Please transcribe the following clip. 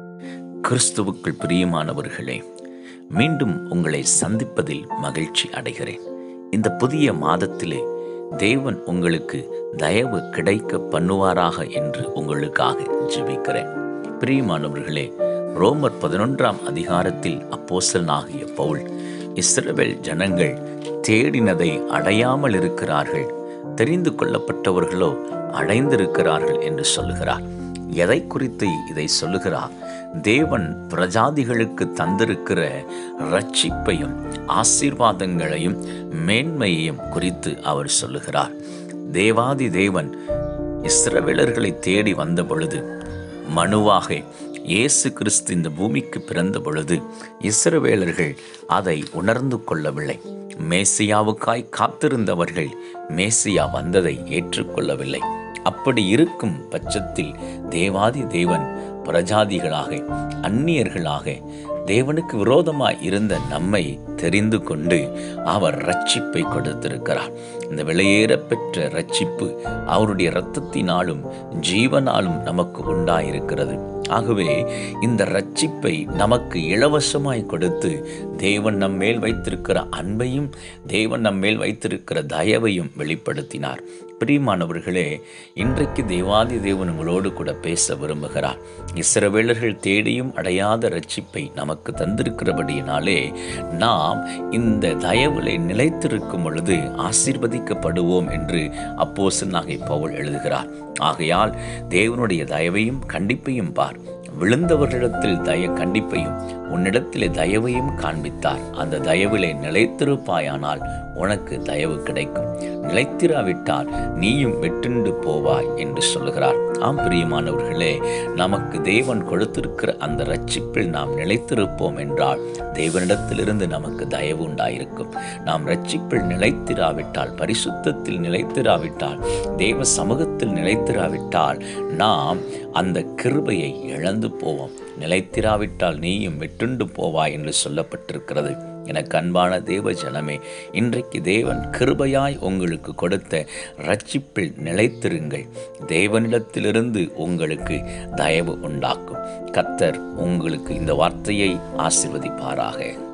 கிறிஸ்துவுக்குள் பிரியமானவர்களே மீண்டும் உங்களை சந்திப்பதில் மகிழ்ச்சி அடைகிறேன் இந்த புதிய மாதத்திலே தேவன் உங்களுக்கு தயவு கிடைக்க பண்ணுவாராக என்று உங்களுக்காக ஜெபிக்கிறேன் பிரியமானவர்களே ரோமர் பதினொன்றாம் அதிகாரத்தில் அப்போஸ்தலனாகிய பவுல் இஸ்ரவேல் ஜனங்கள் தேடினதை அடையாமல் இருக்கிறார்கள் தெரிந்து கொள்ளப்பட்டவர்களோ அடைந்திருக்கிறார்கள் என்று சொல்லுகிறார் எதை குறித்து இதை சொல்லுகிறார் தேவன் பிரஜாதிகளுக்கு தந்திருக்கிற ரட்சிப்பையும் ஆசீர்வாதங்களையும் மேன்மையையும் குறித்து அவர் சொல்லுகிறார் தேவாதி தேவன் இஸ்ரவேலர்களை தேடி வந்த பொழுது மனுவாக இயேசு கிறிஸ்து இந்த பூமிக்கு பிறந்த பொழுது இஸ்ரவேலர்கள் அதை உணர்ந்து கொள்ளவில்லை மேசியாவுக்காய் காத்திருந்தவர்கள் மேசியா வந்ததை ஏற்றுக்கொள்ளவில்லை அப்படி இருக்கும் பட்சத்தில் தேவாதி தேவன் பிரஜாதிகளாக அந்நியர்களாக தேவனுக்கு விரோதமாய் இருந்த நம்மை தெரிந்து கொண்டு அவர் ரட்சிப்பை கொடுத்திருக்கிறார் இந்த வெளியேற பெற்ற ரட்சிப்பு அவருடைய இரத்தத்தினாலும் ஜீவனாலும் நமக்கு உண்டாயிருக்கிறது ஆகவே இந்த ரட்சிப்பை நமக்கு இலவசமாய் கொடுத்து தேவன் நம் மேல் வைத்திருக்கிற அன்பையும் தேவன் நம் மேல் வைத்திருக்கிற தயவையும் வெளிப்படுத்தினார் பிரியமானவர்களே இன்றைக்கு தேவாதி தேவன் உங்களோடு கூட பேச விரும்புகிறார் இஸ்ரவேலர்கள் தேடியும் அடையாத ரட்சிப்பை நமக்கு தந்திருக்கிறபடியினாலே நாம் இந்த தயவிலே நிலைத்திருக்கும் பொழுது ஆசீர்வதிக்கப்படுவோம் என்று அப்போசனாகை பவுல் எழுதுகிறார் ஆகையால் தேவனுடைய தயவையும் கண்டிப்பையும் பார் விழுந்தவர்களிடத்தில் தய கண்டிப்பையும் உன்னிடத்திலே தயவையும் காண்பித்தார் அந்த தயவிலே நிலைத்திருப்பாயானால் உனக்கு தயவு கிடைக்கும் நிலைத்திராவிட்டால் நீயும் வெட்டுண்டு போவாய் என்று சொல்லுகிறார் ஆம் பிரியமானவர்களே நமக்கு தேவன் கொடுத்திருக்கிற அந்த ரட்சிப்பில் நாம் நிலைத்திருப்போம் என்றால் தேவனிடத்திலிருந்து நமக்கு தயவு உண்டாயிருக்கும் நாம் ரட்சிப்பில் நிலைத்திராவிட்டால் பரிசுத்தத்தில் நிலைத்திராவிட்டால் தேவ சமூகத்தில் நிலைத்திராவிட்டால் நாம் அந்த கிருபையை இழந்து போவோம் நிலைத்திராவிட்டால் நீயும் வெட்டுண்டு போவாய் என்று சொல்லப்பட்டிருக்கிறது எனக்கு அன்பான தேவ ஜனமே இன்றைக்கு தேவன் கிருபையாய் உங்களுக்கு கொடுத்த ரட்சிப்பில் நிலைத்திருங்கள் தேவனிடத்திலிருந்து உங்களுக்கு தயவு உண்டாக்கும் கத்தர் உங்களுக்கு இந்த வார்த்தையை ஆசிர்வதிப்பாராக